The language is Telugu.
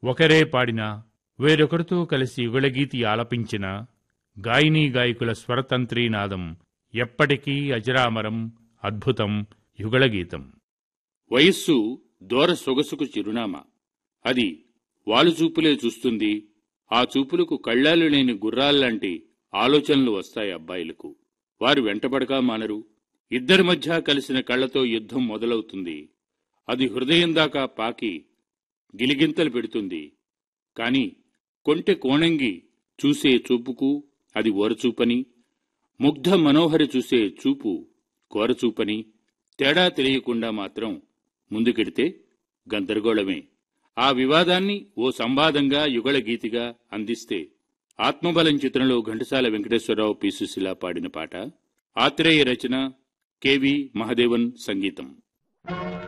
ఒకరే పాడినా వేరొకరితో కలిసి యుగళగీతి ఆలపించిన గాయనీ గాయకుల స్వరతంత్రీనాదం ఎప్పటికీ అజరామరం అద్భుతం యుగళగీతం వయస్సు దూర సొగసుకు చిరునామా అది వాలు చూపులే చూస్తుంది ఆ చూపులకు కళ్ళాలు లేని గుర్రాల్లాంటి ఆలోచనలు వస్తాయి అబ్బాయిలకు వారు వెంటబడక మానరు ఇద్దరి మధ్య కలిసిన కళ్ళతో యుద్ధం మొదలవుతుంది అది హృదయం దాకా పాకి గిలిగింతలు పెడుతుంది కాని కొంటె కోణంగి చూసే చూపుకు అది ఓరచూపని ముగ్ధ మనోహరి చూసే చూపు కోరచూపని తేడా తెలియకుండా మాత్రం ముందుకెడితే గందరగోళమే ఆ వివాదాన్ని ఓ సంవాదంగా యుగళ గీతిగా అందిస్తే ఆత్మబలం చిత్రంలో ఘంటసాల వెంకటేశ్వరరావు పి సుశీల పాడిన పాట ఆత్రేయ రచన కెవి మహదేవన్ సంగీతం